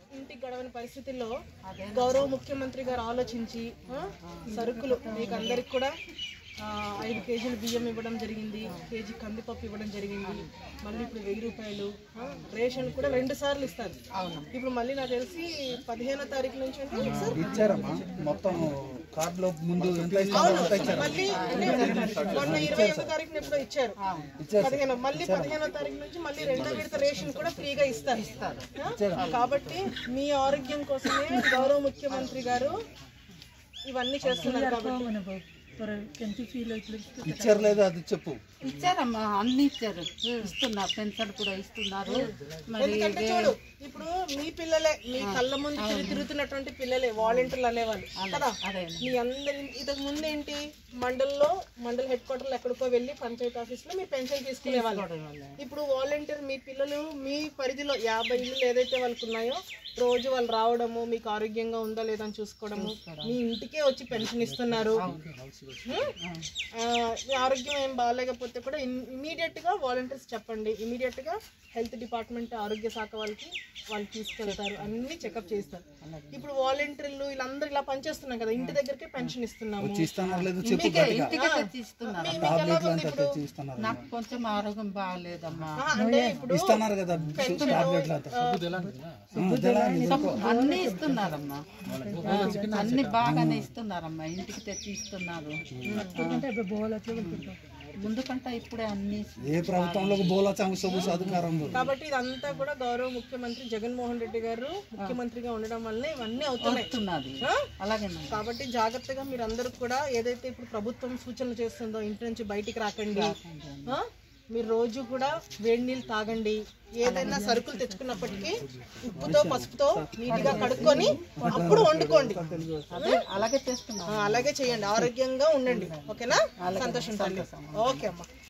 ఇంటికి గడవని పరిస్థితుల్లో గౌరవ ముఖ్యమంత్రి గారు ఆలోచించి ఆ, సరుకులు మీకు అందరికి కూడా ఆ, ఐదు కేజీలు బియ్యం ఇవ్వడం జరిగింది కేజీ కందిపప్పు ఇవ్వడం జరిగింది మళ్ళీ ఇప్పుడు వెయ్యి రూపాయలు ఆ, రేషన్ కూడా రెండు సార్లు ఇస్తారు ఇప్పుడు మళ్ళీ నాకు తెలిసి పదిహేనో తారీఖు నుంచి అంటే సార్ ఇచ్చారమ్మా మొత్తం కార్డులో ముందు ఎంత ఇస్తారో అంత ఇచ్చారు మళ్ళీ అంటే మొన్న ఇరవై ఒకటో తారీఖున ఎప్పుడో ఇచ్చారు పదిహేను మళ్ళీ పదిహేనో తారీఖు నుంచి మళ్ళీ రెండో విడత రేషన్ కూడా ఫ్రీగా ఇస్తారు ఆ? కాబట్టి మీ ఆరోగ్యం కోసమే గౌరవ ముఖ్యమంత్రి గారు ఇవన్నీ చేస్తున్నారు కాబట్టి ఇచ్చారు లేదా అది చెప్పు ఇచ్చారమ్మా అన్ని ఇచ్చారు ఇస్తున్నారు పెన్షన్ కూడా ఇస్తున్నారు మరి ఎందుకంటే చూడు ఇప్పుడు మీ పిల్లలే మీ కళ్ళ ముందు తిరిగి తిరుగుతున్నటువంటి పిల్లలే వాలంటీర్లు అనేవాళ్ళు కదా అదే మీ అందరి ఇంతకు ముందు ఏంటి మండల్లో మండల్ హెడ్ క్వార్టర్లు ఎక్కడికో వెళ్ళి పంచాయతీ ఆఫీస్ లో మీ పెన్షన్ తీసుకునేవాళ్ళు ఇప్పుడు వాలంటీర్ మీ పిల్లలు మీ పరిధిలో యాభై ఇల్లు ఏదైతే వాళ్ళకు ఉన్నాయో రోజు వాళ్ళు రావడము మీకు ఆరోగ్యంగా ఉందా లేదా అని చూసుకోవడము మీ ఇంటికే వచ్చి పెన్షన్ ఇస్తున్నారు హ్మ్? ఆ, మీ ఆరోగ్యం ఏం బాగాలేకపోతే కూడా ఇమీడియట్ గా వాలంటీర్స్ చెప్పండి ఇమీడియట్ గా హెల్త్ డిపార్ట్మెంట్ ఆరోగ్య శాఖ వాళ్ళకి వాళ్ళు తీసుకెళ్తారు అన్ని చెకప్ చేస్తారు ఇప్పుడు వాలంటీర్లు వీళ్ళందరూ ఇలా పనిచేస్తున్నాం కదా ఇంటి దగ్గరకే పెన్షన్ ఇస్తున్నాము ఇస్తున్నారు లేదు చెప్పు గట్టిగా ఇంటికి తెచ్చి ఇస్తున్నారు మీ- మీకు ఎలా ఉంది ఇప్పుడు తెచ్చి ఇస్తున్నారు నాకు కొంచెం ఆరోగ్యం బాగాలేదమ్మా ఆ, అంటే ఇప్పుడు ఇస్తున్నారు కదా టాబ్లెట్లు అంతా ఆ, అదేలా ఇది. అన్ని ఇస్తున్నారమ్మా అన్ని బాగానే ఇస్తున్నారమ్మా ఇంటికి తెచ్చి ఇస్తున్నారు ముందు కంటే ఇప్పుడే అన్ని ఏ ప్రభుత్వంలో బోలా చాంగు అధికారం కాబట్టి ఇదంతా కూడా గౌరవ ముఖ్యమంత్రి జగన్మోహన్ రెడ్డి గారు ముఖ్యమంత్రిగా ఉండడం వల్లనే ఇవన్నీ అవుతున్నాయి ఇస్తున్నది ఆ? అలాగేనా కాబట్టి జాగ్రత్తగా మీరు అందరూ కూడా ఏదైతే ఇప్పుడు ప్రభుత్వం సూచనలు చేస్తుందో ఇంటి నుంచి బయటికి రాకండి ఆ? మీరు రోజు కూడా వేడి నీళ్ళు తాగండి ఏదైనా సరుకులు తెచ్చుకున్నప్పటికీ ఉప్పుతో పసుపుతో నీట్గా కడుక్కొని అప్పుడు వండుకోండి అదే అలాగే చేస్తున్నారు ఆ, అలాగే చేయండి ఆరోగ్యంగా ఉండండి ఓకేనా సంతోషం తల్లి ఓకే అమ్మా